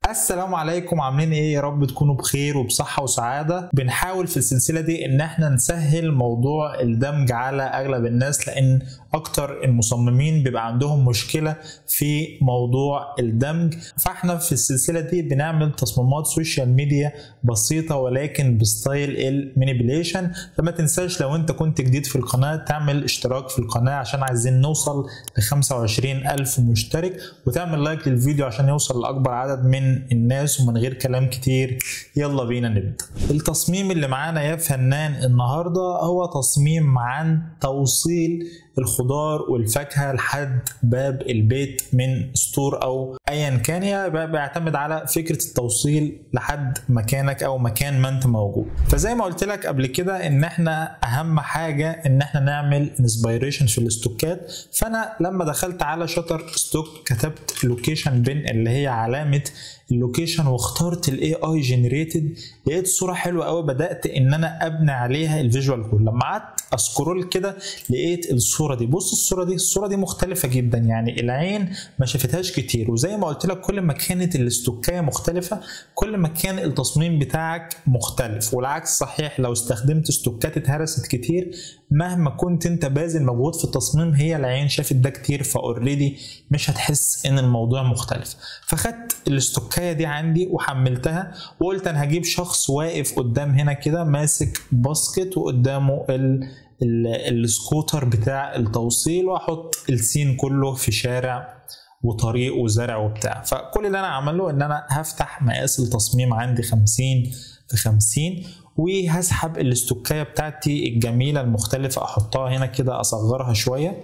السلام عليكم عاملين ايه يا رب تكونوا بخير وبصحة وسعادة بنحاول في السلسلة دي ان احنا نسهل موضوع الدمج على اغلب الناس لان اكتر المصممين بيبقى عندهم مشكلة في موضوع الدمج فاحنا في السلسلة دي بنعمل تصميمات سوشيال ميديا بسيطة ولكن بستايل المانيبيليشن فما تنساش لو انت كنت جديد في القناة تعمل اشتراك في القناة عشان عايزين نوصل ل 25 ألف مشترك وتعمل لايك للفيديو عشان يوصل لأكبر عدد من الناس ومن غير كلام كتير يلا بينا نبدأ التصميم اللي معانا يا فنان النهاردة هو تصميم عن توصيل الخضار والفاكهة لحد باب البيت من ستور أو أيا كان هي بيعتمد على فكرة التوصيل لحد مكانك أو مكان ما أنت موجود فزي ما قلت لك قبل كده إن إحنا أهم حاجة إن إحنا نعمل انسبيريشن في الاستوكات فأنا لما دخلت على شطر ستوك كتبت لوكيشن بين اللي هي علامة اللوكيشن واخترت الاي اي جنريتد لقيت صوره حلوه قوي بدات ان انا ابني عليها الفيجوال كود لما قعدت اسكرول كده لقيت الصوره دي بص الصوره دي الصوره دي مختلفه جدا يعني العين ما شافتهاش كتير وزي ما قلت لك كل ما كانت الاستوكايه مختلفه كل ما كان التصميم بتاعك مختلف والعكس صحيح لو استخدمت استوكات اتهرست كتير مهما كنت انت باذل مجهود في التصميم هي العين شافت ده كتير فاوريدي مش هتحس ان الموضوع مختلف فخدت الاستوكايه دي عندي وحملتها وقلت انا هجيب شخص واقف قدام هنا كده ماسك باسكت وقدامه ال السكوتر بتاع التوصيل واحط السين كله في شارع وطريق وزرع وبتاع فكل اللي انا عمله ان انا هفتح مقاس التصميم عندي 50 في 50 وهسحب الاستوكايه بتاعتي الجميله المختلفه احطها هنا كده اصغرها شويه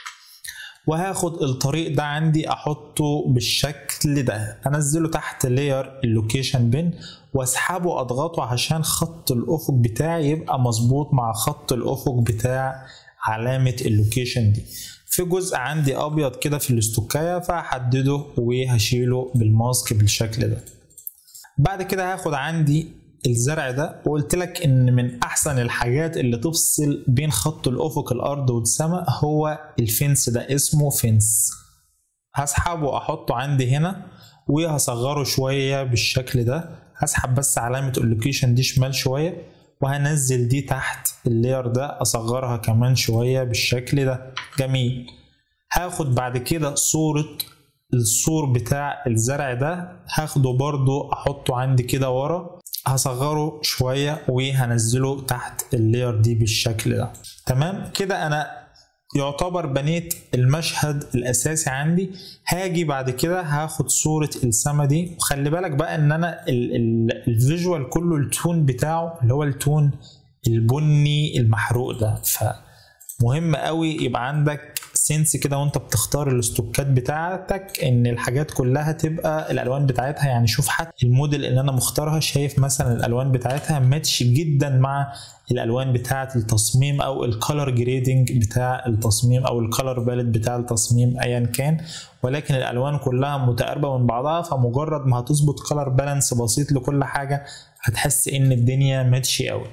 وهاخد الطريق ده عندي احطه بالشكل ده انزله تحت لاير اللوكيشن بين واسحبه اضغطه عشان خط الافق بتاعي يبقى مظبوط مع خط الافق بتاع علامة اللوكيشن دي في جزء عندي ابيض كده في الاستوكايه فهحدده وهشيله بالماسك بالشكل ده بعد كده هاخد عندي الزرع ده وقلت لك ان من احسن الحاجات اللي تفصل بين خط الافق الارض والسماء هو الفنس ده اسمه فنس هسحبه واحطه عندي هنا وهصغره شويه بالشكل ده هسحب بس علامه اللوكيشن دي شمال شويه وهنزل دي تحت اللاير ده اصغرها كمان شويه بالشكل ده جميل هاخد بعد كده صوره السور بتاع الزرع ده هاخده برضو احطه عندي كده ورا هصغره شوية وهنزله تحت اللاير دي بالشكل ده تمام كده انا يعتبر بنيت المشهد الاساسي عندي هاجي بعد كده هاخد صورة السما دي وخلي بالك بقى ان انا الفيجوال كله التون بتاعه اللي هو التون البني المحروق ده فمهم قوي يبقى عندك سنس كده وانت بتختار الاستوكات بتاعتك ان الحاجات كلها تبقى الالوان بتاعتها يعني شوف حتى الموديل اللي انا مختارها شايف مثلا الالوان بتاعتها ماتش جدا مع الالوان بتاعه التصميم او الكالر جريدنج بتاع التصميم او الكالر باليت بتاع التصميم ايا كان ولكن الالوان كلها متقاربه من بعضها فمجرد ما هتظبط كالر بالانس بسيط لكل حاجه هتحس ان الدنيا ماتشي قوي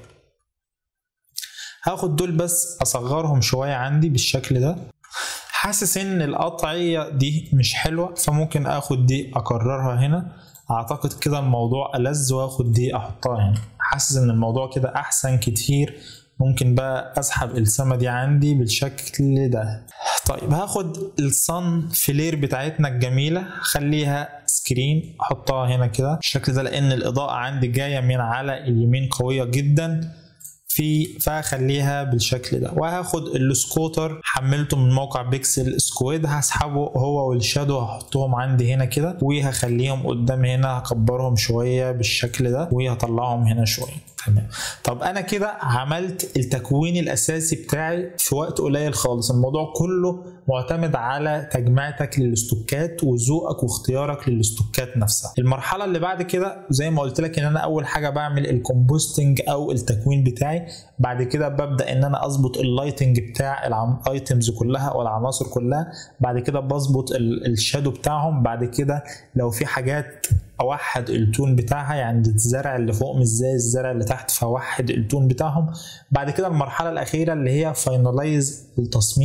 هاخد دول بس اصغرهم شويه عندي بالشكل ده حاسس ان القطعية دي مش حلوة فممكن اخد دي اكررها هنا اعتقد كده الموضوع ألذ واخد دي احطها هنا حاسس ان الموضوع كده احسن كتير ممكن بقى اسحب السما دي عندي بالشكل ده طيب هاخد الصن فلير بتاعتنا الجميلة خليها سكرين احطها هنا كده بالشكل ده لان الاضاءة عندي جاية من على اليمين قوية جدا في فهخليها بالشكل ده وهاخد السكوتر حملته من موقع بيكسل سكويد هسحبه هو والشادو هحطهم عندي هنا كده وهخليهم قدام هنا هكبرهم شويه بالشكل ده وهطلعهم هنا شويه تمام طب انا كده عملت التكوين الاساسي بتاعي في وقت قليل خالص الموضوع كله معتمد على تجميعتك للاستوكات وذوقك واختيارك للاستوكات نفسها المرحله اللي بعد كده زي ما قلت لك ان انا اول حاجه بعمل الكومبوستنج او التكوين بتاعي بعد كده ببدا ان انا اظبط اللايتنج بتاع الايتمز كلها او العناصر كلها بعد كده بظبط الشادو بتاعهم بعد كده لو في حاجات اوحد التون بتاعها يعني الزرع اللي فوق مش زي الزرع اللي تحت فاوحد التون بتاعهم بعد كده المرحله الاخيره اللي هي فاينلايز التصميم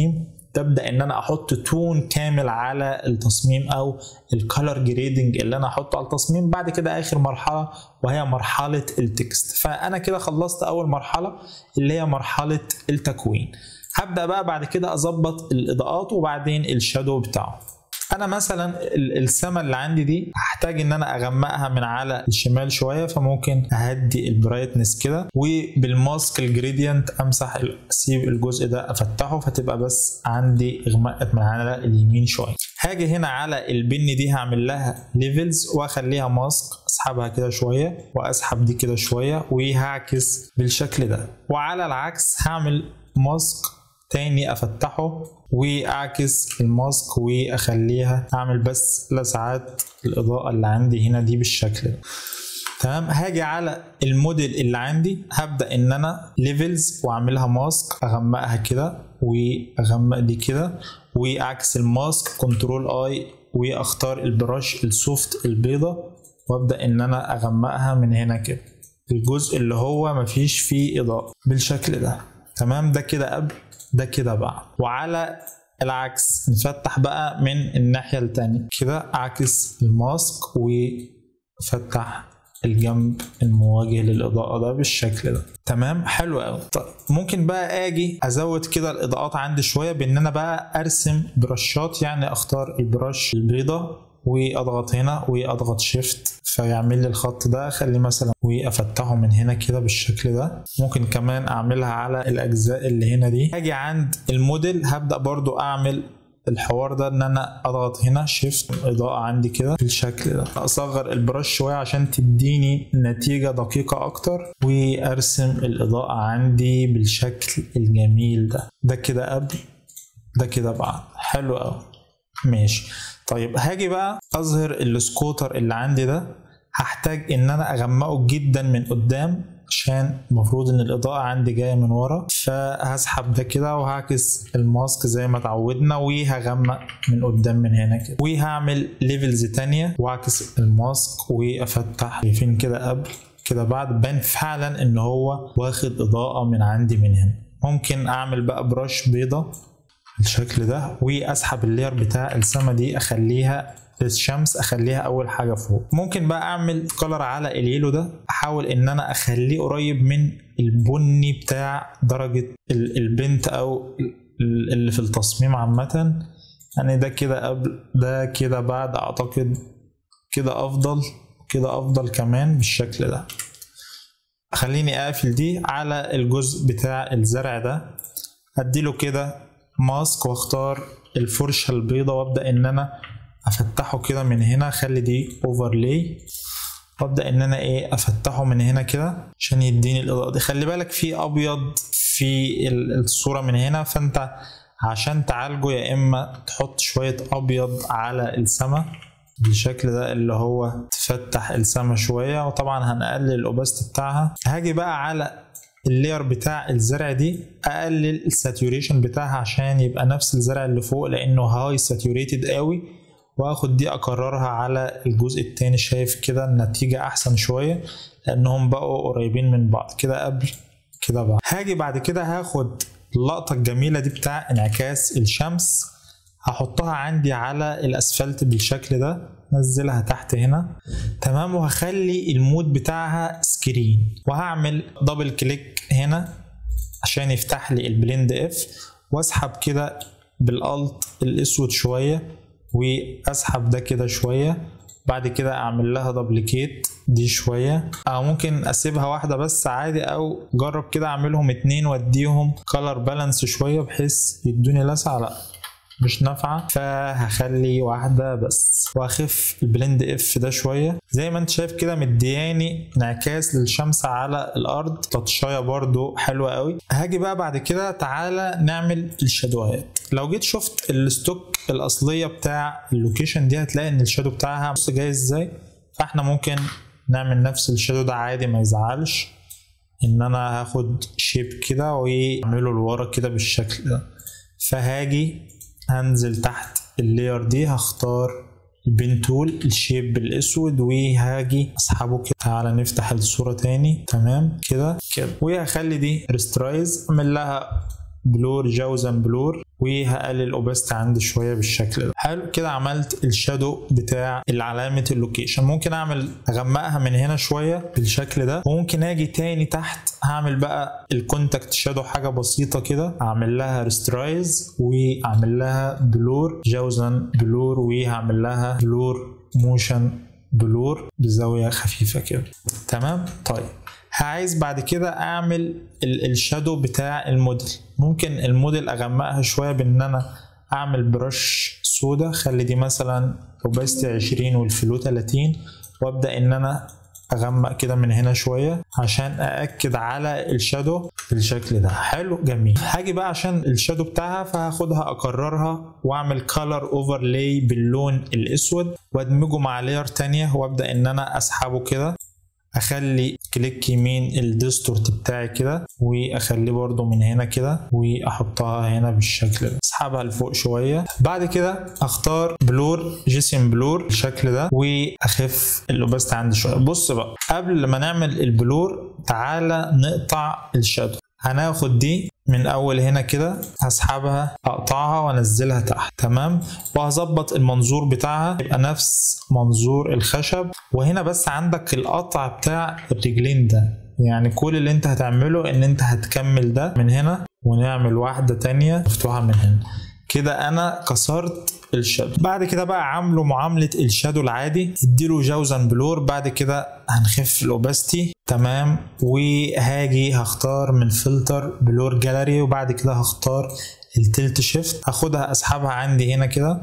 تبدا ان انا احط تون كامل على التصميم او الكالر جريدنج اللي انا احطه على التصميم بعد كده اخر مرحله وهي مرحله التكست فانا كده خلصت اول مرحله اللي هي مرحله التكوين هبدا بقى بعد كده اظبط الاضاءات وبعدين الشادو بتاعه انا مثلا السما اللي عندي دي هحتاج ان انا اغمقها من على الشمال شويه فممكن اهدي البرايتنس كده وبالماسك الجريدينت امسح اسيب الجزء ده افتحه فتبقى بس عندي اغمقت من على اليمين شويه هاجي هنا على البن دي هعمل لها ليفلز واخليها ماسك اسحبها كده شويه واسحب دي كده شويه وهعكس بالشكل ده وعلى العكس هعمل ماسك تاني افتحه واعكس الماسك واخليها اعمل بس لسعات الاضاءه اللي عندي هنا دي بالشكل ده تمام هاجي على الموديل اللي عندي هبدا ان انا ليفلز واعملها ماسك اغمقها كده واغمق دي كده واعكس الماسك كنترول اي واختار البرش السوفت البيضة وابدا ان انا اغمقها من هنا كده الجزء اللي هو مفيش فيه اضاءه بالشكل ده تمام ده كده قبل ده كده بعد وعلى العكس نفتح بقى من الناحية التانية كده أعكس الماسك وفتح الجنب المواجه للإضاءة ده بالشكل ده تمام حلو قوي طيب ممكن بقى اجي ازود كده الاضاءات عندي شويه بان انا بقى ارسم برشات يعني اختار البرش البيضة واضغط هنا واضغط شيفت فيعمل لي الخط ده اخليه مثلا وافتحه من هنا كده بالشكل ده ممكن كمان اعملها على الاجزاء اللي هنا دي اجي عند الموديل هبدا برضو اعمل الحوار ده ان انا اضغط هنا شيفت اضاءة عندي كده بالشكل ده اصغر البرش شوية عشان تديني نتيجة دقيقة اكتر وارسم الاضاءة عندي بالشكل الجميل ده ده كده قبل ده كده بعد حلو قوي ماشي طيب هاجي بقى اظهر السكوتر اللي عندي ده هحتاج ان انا اغمقه جدا من قدام عشان المفروض ان الاضاءة عندي جاية من ورا فهسحب ده كده وهعكس الماسك زي ما اتعودنا وهغمق من قدام من هنا كده وهعمل ليفلز تانية واعكس الماسك وافتح فين كده قبل كده بعد بان فعلا ان هو واخد اضاءة من عندي من هنا ممكن اعمل بقى برش بيضة بالشكل ده واسحب اللير بتاع السما دي اخليها الشمس اخليها اول حاجه فوق ممكن بقى اعمل كولر على اليلو ده احاول ان انا اخليه قريب من البني بتاع درجه البنت او اللي في التصميم عامه يعني ده كده قبل ده كده بعد اعتقد كده افضل كده افضل كمان بالشكل ده خليني اقفل دي على الجزء بتاع الزرع ده اديله كده ماسك واختار الفرشه البيضاء وابدا ان انا افتحه كده من هنا اخلي دي اوفرلاي وابدا ان انا ايه افتحه من هنا كده عشان يديني الاضاءه دي خلي بالك في ابيض في الصوره من هنا فانت عشان تعالجه يا اما تحط شويه ابيض على السما بالشكل ده اللي هو تفتح السما شويه وطبعا هنقلل الاوباست بتاعها هاجي بقى على اللير بتاع الزرع دي اقلل الساتوريشن بتاعها عشان يبقى نفس الزرع اللي فوق لانه هاي ساتوريتد قوي واخد دي اكررها على الجزء التاني شايف كده النتيجة احسن شوية لانهم بقوا قريبين من بعض كده قبل كده بعد هاجي بعد كده هاخد اللقطة الجميلة دي بتاع انعكاس الشمس هحطها عندي على الاسفلت بالشكل ده نزلها تحت هنا تمام وهخلي المود بتاعها سكرين وهعمل دبل كليك هنا عشان يفتح لي البلند اف واسحب كده بالالت الاسود شويه واسحب ده كده شويه بعد كده اعمل لها دبليكيت دي شويه او ممكن اسيبها واحده بس عادي او جرب كده اعملهم اتنين واديهم كلر بالانس شويه بحيث يدوني لسعه لا مش نافعه فهخلي واحده بس واخف البلند اف ده شويه زي ما انت شايف كده مدياني انعكاس للشمس على الارض تطشايه برضو حلوه قوي هاجي بقى بعد كده تعالى نعمل الشادوهات لو جيت شفت الستوك الاصليه بتاع اللوكيشن دي هتلاقي ان الشادو بتاعها بص جاي ازاي فاحنا ممكن نعمل نفس الشادو ده عادي ما يزعلش ان انا هاخد شيب كده واعمله لورا كده بالشكل ده فهاجي هنزل تحت اللاير دي هختار البين تول الشيب بالاسود وهاجي اسحبه كده تعالى نفتح الصوره تاني تمام كده كده وهخلي دي ريسترايز اعمل لها بلور جوزن بلور وهقلل الاوباستي عندي شويه بالشكل ده حلو كده عملت الشادو بتاع علامه اللوكيشن ممكن اعمل اغمقها من هنا شويه بالشكل ده وممكن اجي تاني تحت هعمل بقى الكونتاكت شادو حاجه بسيطه كده اعمل لها ريسترايز واعمل لها بلور جوزن بلور وهعمل لها بلور موشن بلور بزاويه خفيفه كده تمام طيب عايز بعد كده اعمل الشادو بتاع الموديل ممكن الموديل اغمقها شويه بان انا اعمل برش سودا خلي دي مثلا اوباستي 20 والفلو 30 وابدا ان انا اغمق كده من هنا شويه عشان ااكد على الشادو بالشكل ده حلو جميل هاجي بقى عشان الشادو بتاعها فهاخدها اكررها واعمل كولر اوفرلاي باللون الاسود وادمجه مع لاير تانية وابدا ان انا اسحبه كده اخلي كليك يمين الديستورت بتاعي كده واخليه برضو من هنا كده واحطها هنا بالشكل ده اسحبها لفوق شويه بعد كده اختار بلور جيسيم بلور بالشكل ده واخف الاوباستي عندي شويه بص بقى قبل ما نعمل البلور تعالى نقطع الشادو هناخد دي من اول هنا كده هسحبها اقطعها وانزلها تحت تمام وهظبط المنظور بتاعها يبقى نفس منظور الخشب وهنا بس عندك القطع بتاع الرجلين ده يعني كل اللي انت هتعمله ان انت هتكمل ده من هنا ونعمل واحدة تانية مفتوحة من هنا كده انا كسرت الشادو بعد كده بقى عامله معاملة الشادو العادي اديله جوزن بلور بعد كده هنخف الاوباستي تمام وهاجي هختار من فلتر بلور جاليري وبعد كده هختار التلت شيفت هاخدها اسحبها عندي هنا كده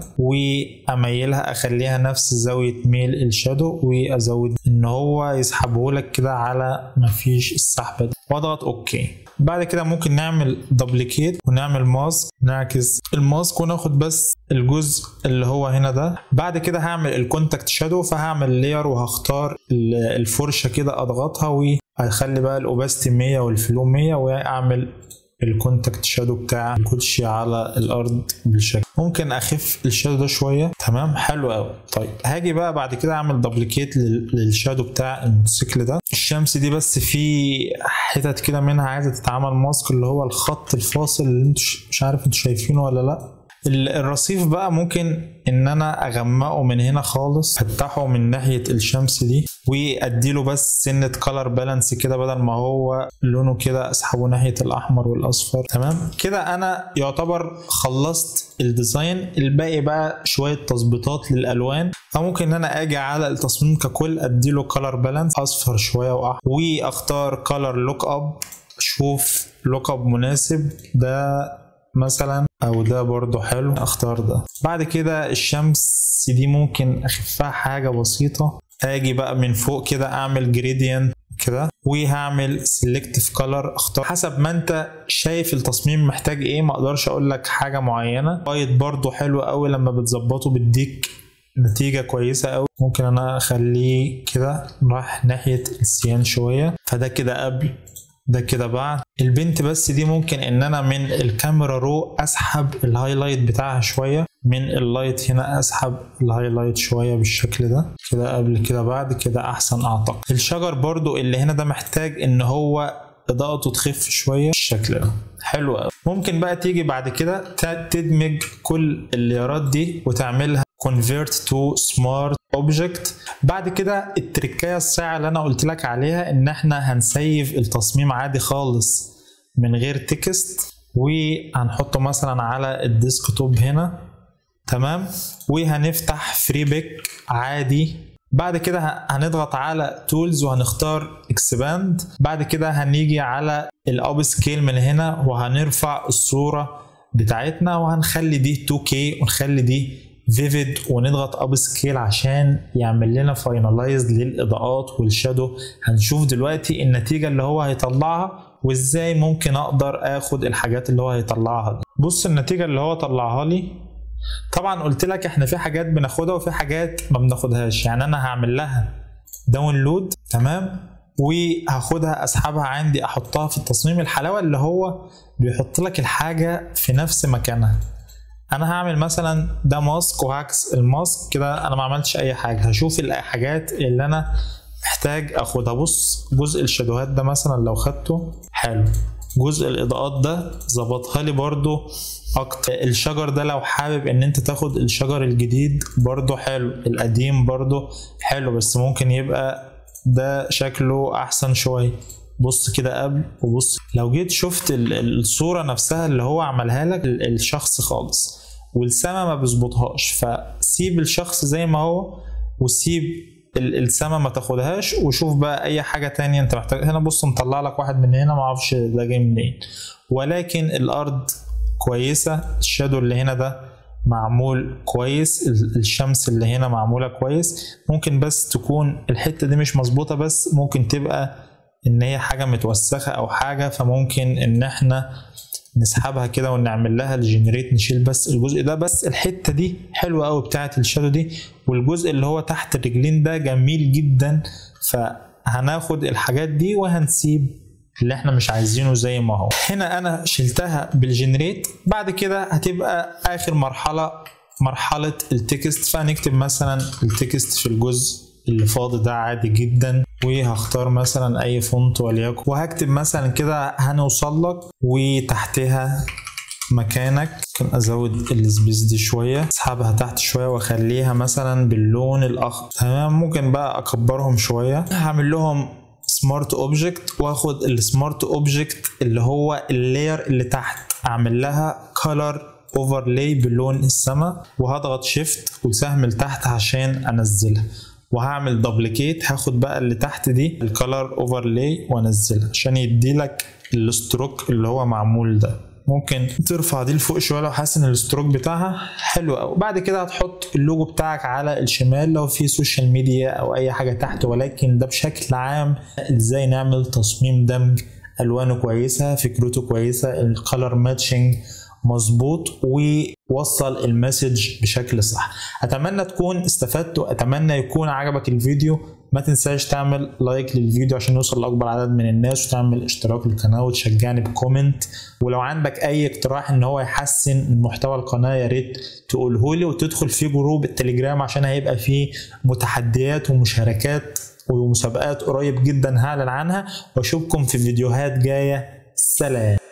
واميلها اخليها نفس زاويه ميل الشادو وازود ان هو يسحبه لك كده على مفيش السحبه دي واضغط اوكي بعد كده ممكن نعمل دبليكيت ونعمل ماسك نعكس الماسك وناخد بس الجزء اللي هو هنا ده بعد كده هعمل الكونتاكت شادو فهعمل لاير وهختار الفرشه كده اضغطها وهخلي بقى الاوباستي 100 والفلو 100 واعمل الكونتاكت شادو بتاع الكوتشي على الارض بالشكل ممكن اخف الشادو ده شويه تمام حلو قوي طيب هاجي بقى بعد كده اعمل دبليكيت للشادو بتاع الموتوسيكل ده الشمس دي بس في حتت كده منها عايزه تتعمل ماسك اللي هو الخط الفاصل اللي انتوا مش عارف انتوا شايفينه ولا لا الرصيف بقى ممكن ان انا اغمقه من هنا خالص افتحه من ناحيه الشمس دي واديله بس سنه كلر بالانس كده بدل ما هو لونه كده اسحبه ناحيه الاحمر والاصفر تمام كده انا يعتبر خلصت الديزاين الباقي بقى شويه تظبيطات للالوان فممكن ان انا اجي على التصميم ككل اديله كلر بالانس اصفر شويه واحمر واختار كلر لوك اب اشوف لوك اب مناسب ده مثلا او ده برضو حلو اختار ده بعد كده الشمس دي ممكن اخفها حاجه بسيطه اجي بقى من فوق كده اعمل جريدينت كده وهعمل سيلكتيف كلر اختار حسب ما انت شايف التصميم محتاج ايه ما اقدرش اقول لك حاجه معينه وايت برضو حلو قوي لما بتظبطه بيديك نتيجه كويسه قوي ممكن انا اخليه كده راح ناحيه السيان شويه فده كده قبل ده كده بعد البنت بس دي ممكن ان انا من الكاميرا رو اسحب الهايلايت بتاعها شويه من اللايت هنا اسحب الهايلايت شويه بالشكل ده كده قبل كده بعد كده احسن اعتقد الشجر برضو اللي هنا ده محتاج ان هو اضاءته تخف شويه بالشكل ده حلو قوي ممكن بقى تيجي بعد كده تدمج كل الليارات دي وتعملها convert to smart object بعد كده التركايه الصايعه اللي انا قلت لك عليها ان احنا هنسيف التصميم عادي خالص من غير تكست وهنحطه مثلا على الديسكتوب هنا تمام وهنفتح فري بيك عادي بعد كده هنضغط على تولز وهنختار اكسباند بعد كده هنيجي على الاب سكيل من هنا وهنرفع الصوره بتاعتنا وهنخلي دي 2K ونخلي دي فيفيد ونضغط اب سكيل عشان يعمل لنا فاينلايز للاضاءات والشادو هنشوف دلوقتي النتيجه اللي هو هيطلعها وازاي ممكن اقدر اخد الحاجات اللي هو هيطلعها دي بص النتيجه اللي هو طلعها لي طبعا قلت لك احنا في حاجات بناخدها وفي حاجات ما بناخدهاش يعني انا هعمل لها داونلود تمام وهاخدها اسحبها عندي احطها في التصميم الحلاوه اللي هو بيحط لك الحاجه في نفس مكانها انا هعمل مثلا ده ماسك وهعكس الماسك كده انا ما عملتش اي حاجه هشوف الحاجات اللي انا محتاج اخدها بص جزء الشادوهات ده مثلا لو خدته حلو جزء الاضاءات ده ظبطها لي برضو اكتر الشجر ده لو حابب ان انت تاخد الشجر الجديد برضو حلو القديم برضو حلو بس ممكن يبقى ده شكله احسن شويه بص كده قبل وبص لو جيت شفت الصوره نفسها اللي هو عملها لك الشخص خالص والسما ما بيظبطهاش فسيب الشخص زي ما هو وسيب السما ما تاخدهاش وشوف بقى اي حاجه تانية انت محتاج هنا بص مطلع لك واحد من هنا ما اعرفش ده جاي منين ولكن الارض كويسه الشادو اللي هنا ده معمول كويس الشمس اللي هنا معموله كويس ممكن بس تكون الحته دي مش مظبوطه بس ممكن تبقى ان هي حاجه متوسخه او حاجه فممكن ان احنا نسحبها كده ونعمل لها الجنريت نشيل بس الجزء ده بس الحته دي حلوه قوي بتاعه الشادو دي والجزء اللي هو تحت الرجلين ده جميل جدا فهناخد الحاجات دي وهنسيب اللي احنا مش عايزينه زي ما هو هنا انا شلتها بالجنريت بعد كده هتبقى اخر مرحله مرحله التكست فهنكتب مثلا التكست في الجزء اللي فاضي ده عادي جدا وهختار مثلا اي فونت وليكن وهكتب مثلا كده هنوصل لك وتحتها مكانك ممكن ازود السبيس دي شويه اسحبها تحت شويه واخليها مثلا باللون الاخضر تمام ممكن بقى اكبرهم شويه هعمل لهم سمارت اوبجكت واخد السمارت اوبجكت اللي هو اللاير اللي تحت اعمل لها كولر اوفرلاي بلون السما وهضغط شيفت وسهم لتحت عشان انزلها وهعمل دبليكيت هاخد بقى اللي تحت دي الكالر اوفرلاي وانزلها عشان يديلك الستروك اللي هو معمول ده ممكن ترفع دي لفوق شويه لو حاسس ان الستروك بتاعها حلو قوي بعد كده هتحط اللوجو بتاعك على الشمال لو في سوشيال ميديا او اي حاجه تحت ولكن ده بشكل عام ازاي نعمل تصميم دمج الوانه كويسه فكرته كويسه الكالر ماتشنج مظبوط ووصل المسج بشكل صح اتمنى تكون استفدت واتمنى يكون عجبك الفيديو ما تنساش تعمل لايك للفيديو عشان يوصل لاكبر عدد من الناس وتعمل اشتراك للقناه وتشجعني بكومنت ولو عندك اي اقتراح ان هو يحسن من محتوى القناه يا ريت تقوله لي وتدخل في جروب التليجرام عشان هيبقى فيه متحديات ومشاركات ومسابقات قريب جدا هعلن عنها واشوفكم في فيديوهات جايه سلام